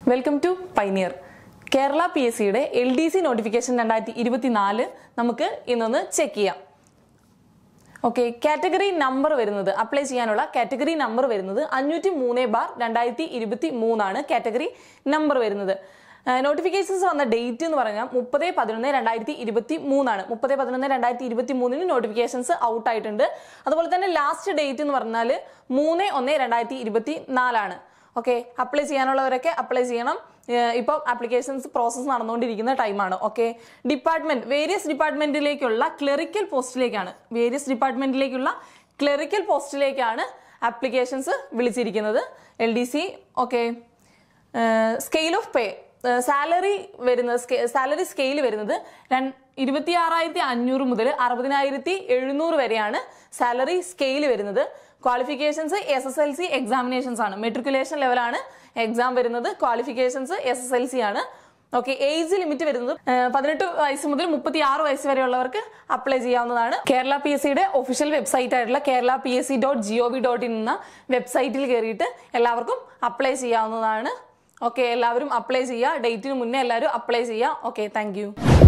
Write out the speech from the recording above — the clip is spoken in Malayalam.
welcome to Pioneer Kerala P S സിയുടെ എൽ ഡി സി നോട്ടിഫിക്കേഷൻ രണ്ടായിരത്തി ഇരുപത്തിനാല് നമുക്ക് ഇന്നൊന്ന് ചെക്ക് ചെയ്യാം ഓക്കെ കാറ്റഗറി നമ്പർ വരുന്നത് അപ്ലൈ ചെയ്യാനുള്ള കാറ്റഗറി നമ്പർ വരുന്നത് അഞ്ഞൂറ്റി മൂന്ന് ബാർ രണ്ടായിരത്തി ഇരുപത്തി മൂന്നാണ് കാറ്റഗറി നമ്പർ വരുന്നത് നോട്ടിഫിക്കേഷൻസ് വന്ന ഡേറ്റ് എന്ന് പറഞ്ഞാൽ മുപ്പത് പതിനൊന്ന് രണ്ടായിരത്തി ഇരുപത്തി മൂന്നാണ് മുപ്പത് പതിനൊന്ന് രണ്ടായിരത്തി ഇരുപത്തി മൂന്നിന് നോട്ടിഫിക്കേഷൻസ് ഔട്ട് ആയിട്ടുണ്ട് അതുപോലെ തന്നെ ലാസ്റ്റ് ഡേറ്റ് എന്ന് പറഞ്ഞാൽ മൂന്ന് ഒന്ന് രണ്ടായിരത്തി ഇരുപത്തി നാലാണ് ഓക്കെ അപ്ലൈ ചെയ്യാനുള്ളവരൊക്കെ അപ്ലൈ ചെയ്യണം ഏഹ് ഇപ്പോൾ ആപ്ലിക്കേഷൻസ് പ്രോസസ്സ് നടന്നുകൊണ്ടിരിക്കുന്ന ടൈമാണ് ഓക്കെ ഡിപ്പാർട്ട്മെന്റ് വേരിയസ് ഡിപ്പാർട്ട്മെന്റിലേക്കുള്ള ക്ലറിക്കൽ പോസ്റ്റിലേക്കാണ് വേരിയസ് ഡിപ്പാർട്ട്മെന്റിലേക്കുള്ള ക്ലറിക്കൽ പോസ്റ്റിലേക്കാണ് ആപ്ലിക്കേഷൻസ് വിളിച്ചിരിക്കുന്നത് L D C okay scale of pay salary വരുന്നത് സാലറി സ്കെയിൽ വരുന്നത് ഇരുപത്തി ആറായിരത്തി അഞ്ഞൂറ് മുതൽ അറുപതിനായിരത്തി എഴുന്നൂറ് വരെയാണ് സാലറി സ്കെയിൽ വരുന്നത് qualifications S S L C examinations ആണ് മെട്രിക്കുലേഷൻ ലെവലാണ് എക്സാം വരുന്നത് qualifications S S L C ആണ് ഓക്കെ ഏജ് ലിമിറ്റ് വരുന്നത് ഏഹ്, പതിനെട്ട് വയസ്സ് മുതൽ മുപ്പത്തി ആറ് വയസ്സ് വരെയുള്ളവർക്ക് അപ്ലൈ ചെയ്യാവുന്നതാണ് കേരള പി എസ് സിയുടെ ഒഫീഷ്യൽ വെബ്സൈറ്റ് ആയിട്ടുള്ള Kerala P S C dot G O V dot in എന്ന വെബ്സൈറ്റിൽ കയറിയിട്ട് എല്ലാവർക്കും അപ്ലൈ ചെയ്യാവുന്നതാണ് ഓക്കെ എല്ലാവരും അപ്ലൈ ചെയ്യുക ഡേറ്റിന് മുന്നേ എല്ലാവരും അപ്ലൈ ചെയ്യുക ഓക്കെ താങ്ക് യു